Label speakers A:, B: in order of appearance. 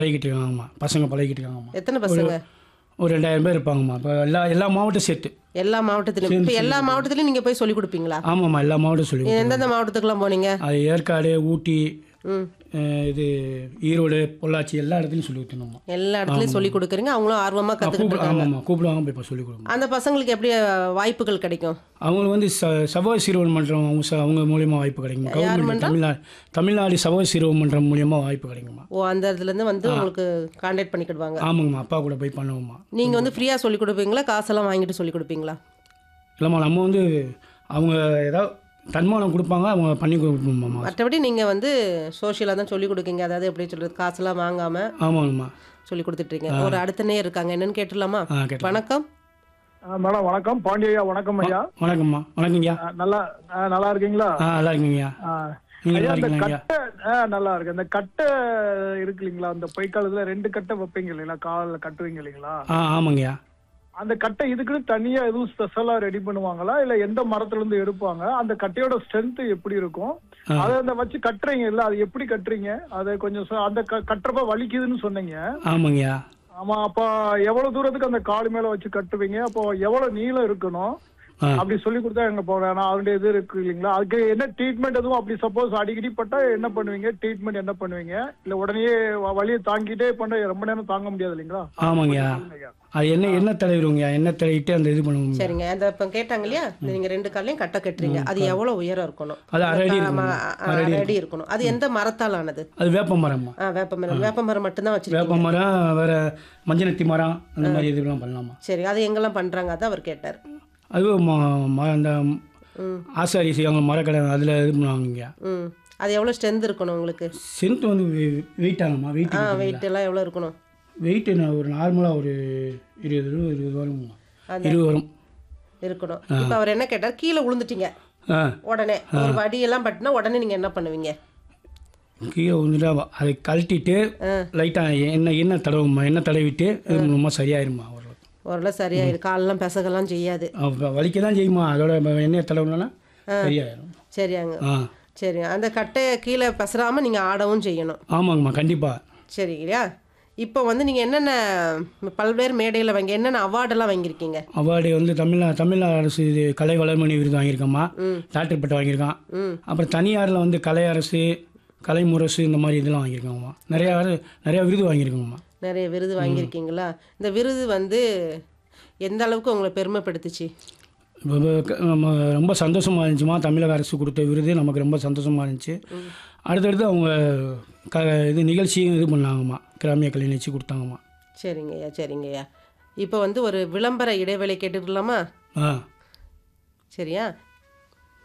A: பழகிட்டு இருக்காங்கம்மா பசங்க பழகிட்டு இருக்காங்கம்மா
B: எத்தனை பசங்க
A: ஒரு ரெண்டாயிரம் பேர் இருப்பாங்கம்மா இப்போ எல்லா எல்லா மாவட்டம் சேர்த்து
B: எல்லா மாவட்டத்திலும் இப்போ எல்லா மாவட்டத்திலும் நீங்கள் போய் சொல்லி கொடுப்பீங்களா
A: ஆமாம்மா எல்லா மாவட்டம் சொல்லி கொடுத்தோம்.
B: எந்தெந்த மாவட்டத்துக்குலாம் போனீங்க
A: அது ஏற்காடு ஊட்டி
B: ம்
A: அஹ் இது ஈரோடு பொள்ளாச்சி எல்லா இடத்துலையும் சொல்லி கொடுத்தோம்மா
B: எல்லா இடத்துலையும் சொல்லி கொடுக்குறீங்க அவங்களும் ஆர்வமாக கற்றுக்கிட்டு
A: கூப்பிடு
B: இருக்காங்க
A: ஆமாம்மா கூப்பிடுவாங்க போய் இப்போ சொல்லிக் கொடுக்கணும்
B: அந்த பசங்களுக்கு எப்படி அஹ், வாய்ப்புகள் கிடைக்கும்
A: அவங்களுக்கு வந்து ச சபா சிறுவன் மன்றம் அவங்க ச- அவங்க மூலியமா வாய்ப்பு கிடைக்கும் கவர்மெண்ட் தமிழ்நாடு தமிழ்நாடு சபா சிறுவன் மன்றம் மூலியமா வாய்ப்பு கிடைக்குமா
B: ஓ அந்த இடத்துலேருந்து வந்து உங்களுக்கு கான்டாக்ட் பண்ணிக்கிடுவாங்க
A: ஆமாங்கம்மா அப்பா கூட போய் பண்ணுவோம்மா
B: நீங்கள் வந்து ஃப்ரீயாக சொல்லி கொடுப்பீங்களா காசெல்லாம் வாங்கிட்டு சொல்லி கொடுப்பீங்களா
A: இல்லைம்மா நம்ம வந்து அவங்க ஏதாவது தன்மானம் கொடுப்பாங்க அவங்க பண்ணி கொடுப்போம்மா
B: மற்றபடி நீங்கள் வந்து சோஷியலாக தான் சொல்லி கொடுக்கீங்க அதாவது எப்படி சொல்கிறது காசெல்லாம் வாங்காமல்
A: ஆமாங்கம்மா
B: சொல்லி கொடுத்துட்ருக்கீங்க ஒரு அடுத்த நேர் இருக்காங்க என்னன்னு கேட்டுடலாமா
A: ஆ கேட்டேன்
B: வணக்கம்
C: ஆ, மேடம் வணக்கம் பாண்டியா வணக்கம் ஐயா
A: வணக்கம்மா வணக்கங்கய்யா
C: ஆ, நல்லா ஆ, நல்லா இருக்கீங்களா
A: ஆ நல்லா இருக்கீங்கய்யா
C: ஆ.
A: நீங்க
C: ஐயா
A: நல்லா
C: இந்த
A: இருக்கீங்களா ஐயா
C: கட்டை ஆ, நல்லா இருக்கு அந்த கட்டை இருக்கு இல்லைங்களா அந்த பொய்க்காலத்துல ரெண்டு கட்டை வைப்பீங்க இல்லைங்களா காலில் கட்டுவீங்க இல்லைங்களா
A: ஆ ஆமாங்கய்யா
C: அந்த கட்டை இதுக்குன்னு தனியா எதுவும் ஸ்பெஷலா ரெடி பண்ணுவாங்களா இல்ல எந்த மரத்துல இருந்து எடுப்பாங்க அந்த கட்டையோட ஸ்ட்ரென்த் எப்படி இருக்கும் அதை அந்த வச்சு கட்டுறீங்க இல்ல அது எப்படி கட்டுறீங்க அதை கொஞ்சம் சொ- அந்த க- கட்டுறப்ப வலிக்குதுன்னு சொன்னீங்க
A: ஆமாங்கய்யா
C: ஆமா அப்ப எவ்வளவு தூரத்துக்கு அந்த கால் மேல வச்சு கட்டுவீங்க அப்போ எவ்வளவு நீளம் இருக்கணும்
A: ஆ
C: அப்படி சொல்லி கொடுத்தா எங்க போவேன் நான் அதனுடைய இது இருக்கு இல்லைங்களா அதுக்கு என்ன ட்ரீட்மெண்ட் எதுவும் அப்படி சப்போஸ் அடிக்கடி பட்டா என்ன பண்ணுவீங்க ட்ரீட்மெண்ட் என்ன பண்ணுவீங்க இல்ல உடனே வ- வலியை தாங்கிட்டே பண்ண ரொம்ப நேரம் தாங்க முடியாது இல்லைங்களா
A: ஆமாங்கய்யா அது என்ன என்ன தடவிடுவோங்கய்யா என்ன தடவிட்டு அந்த இது பண்ணுவோங்க
B: சரிங்க அந்த இப்போ கேட்டாங்க இல்லையா நீங்கள் ரெண்டு காலையும் கட்டை கட்டுறீங்க அது எவ்வளோ உயரம் இருக்கணும்
A: அது அரை அடி
B: ஆமா,
A: இருக்குங்க
B: ஆ, அரை அடி இருக்கணும் அது எந்த மரத்தால் ஆனது
A: அது வேப்ப மரம்மா
B: ஆ வேப்ப மரம் வேப்ப மரம் மட்டும்தான் வச்சிருக்கீங்க
A: வேப்ப மரம் வேற மஞ்சனத்தி மரம் அந்த மாதிரி இதுலாம் பண்ணலாமா
B: சரி அது எங்கெல்லாம் பண்ணுறாங்க அதான் அவர் கேட்டார்
A: அது ம- ம- அந்த
B: ம்
A: ஆசாரி செய்வாங்க மரக்கடை அதில் இது பண்ணுவாங்கய்யா
B: ம் அது எவ்வளோ ஸ்ட்ரென்த் இருக்கணும் உங்களுக்கு
A: சென்ட் வந்து வெயிட் ஆகுமா வெயிட்
B: ஆ வெயிட் எல்லாம் எவ்வளோ இருக்கணும்
A: வெயிட் ஒரு நார்மலாக ஒரு இருபது ரூபா இருபது வரும்
B: அதான்.
A: இருபது வரும்
B: இருக்கணும் இப்போ அவர் என்ன கேட்டார் கீழே விழுந்துட்டீங்க
A: ஆ
B: உடனே ஒரு வடியெல்லாம் பட்டுனா உடனே நீங்கள் என்ன பண்ணுவீங்க
A: கீழே விழுந்துட்டா அதை கழட்டிட்டு லைட்டாக எண்ணெய் எண்ணெய் தடவுமா எண்ணெய் தடவிட்டு இது ரொம்ப சரியாயிருமா ஓரளவுக்கு
B: ஓரளவு சரியாயிரு காலெல்லாம் பெசகெல்லாம் செய்யாது
A: அப்போ வலிக்க தான் செய்யுமா அதோட எண்ணெயை தடவுனா சரியாயிரும்
B: சரியாங்க
A: ஆ
B: சரி அந்த கட்டையை கீழே பெசராமல் நீங்கள் ஆடவும் செய்யணும்
A: ஆமாங்கம்மா கண்டிப்பாக
B: சரிங்களா இப்போ வந்து நீங்கள் என்னென்ன பல்வேறு மேடையில் வாங்கி என்னென்ன அவார்டெல்லாம் வாங்கியிருக்கீங்க
A: அவார்டு வந்து தமிழ்நா தமிழ்நாடு அரசு இது கலை வளர்மணி விருது வாங்கியிருக்கேம்மா டாக்டர் பட்டம் வாங்கியிருக்கான்
B: ம்
A: அப்புறம் தனியாரில் வந்து கலை அரசு கலை முரசு இந்த மாதிரி இதெல்லாம் வாங்கியிருக்காங்கம்மா நிறையா நிறையா விருது வாங்கியிருக்கோங்கம்மா
B: நிறைய விருது வாங்கியிருக்கீங்களா இந்த விருது வந்து எந்த அளவுக்கு உங்களை பெருமைப்படுத்துச்சு
A: இப்போ இப்போ க- நம்ம ரொம்ப சந்தோஷமாக இருந்துச்சுமா தமிழக அரசு கொடுத்த விருது நமக்கு ரொம்ப சந்தோஷமாக இருந்துச்சு அடுத்தடுத்து அவங்க க இது நிகழ்ச்சியும் இது பண்ணாங்கம்மா கிராமிய கலை நிகழ்ச்சி கொடுத்தாங்கம்மா
B: சரிங்கய்யா சரிங்கய்யா இப்போ வந்து ஒரு விளம்பர இடைவேளை கேட்டுக்கலாமா
A: ஆ
B: சரியா